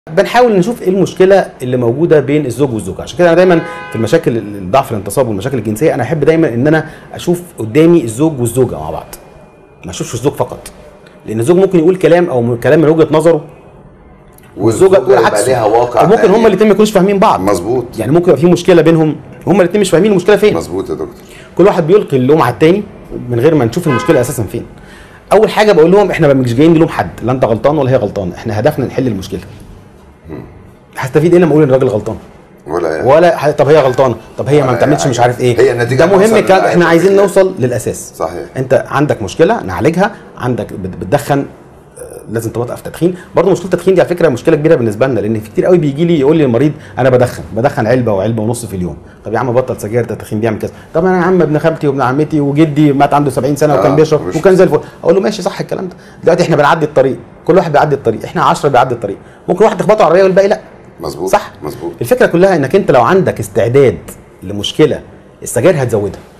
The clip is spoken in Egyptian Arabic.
بنحاول نشوف ايه المشكله اللي موجوده بين الزوج والزوجه عشان كده انا دايما في المشاكل الضعف الانتصاب والمشاكل الجنسيه انا احب دايما ان انا اشوف قدامي الزوج والزوجه مع بعض ما اشوفش الزوج فقط لان الزوج ممكن يقول كلام او م- كلام من وجهه نظره والزوجه تقول يبقى عكسه ليها واقع وممكن تاني. هما الاثنين ما يكونوش فاهمين بعض مظبوط يعني ممكن يبقى في مشكله بينهم هما الاثنين مش فاهمين المشكله فين مظبوط يا دكتور كل واحد بيلقي اللوم على التاني من غير ما نشوف المشكله اساسا فين اول حاجه بقول لهم احنا مش جايين نلوم حد لا انت غلطان ولا هي غلطانه احنا هدفنا نحل المشكله هستفيد ايه لما اقول ان الراجل غلطان ولا ولا ح- طب هي غلطانه طب هي ما ولا بتعملش يعني مش عارف ايه هي النتيجة ده مهم هنوصل كان للآية احنا عايزين الأخيرة. نوصل للاساس صحيح انت عندك مشكله نعالجها عندك بت- بتدخن آه، لازم توقف تدخين برضه مشكله التدخين دي على فكره مشكله كبيره بالنسبه لنا لان في كتير قوي بيجي لي يقول لي المريض انا بدخن بدخن علبه وعلبه ونص في اليوم طب يا عم بطل سجاير ده التدخين بيعمل كذا طب انا يا عم ابن خالتي وابن عمتي وجدي مات عنده 70 سنه آه، وكان بيشرب مش- وكان زي الفل اقول له ماشي صح الكلام ده دلوقتي احنا بنعدي الطريق كل واحد بيعدي الطريق احنا 10 بيعدي الطريق ممكن واحد تخبطه عربيه والباقي لا مظبوط صح مظبوط الفكره كلها انك انت لو عندك استعداد لمشكله السجاير هتزودها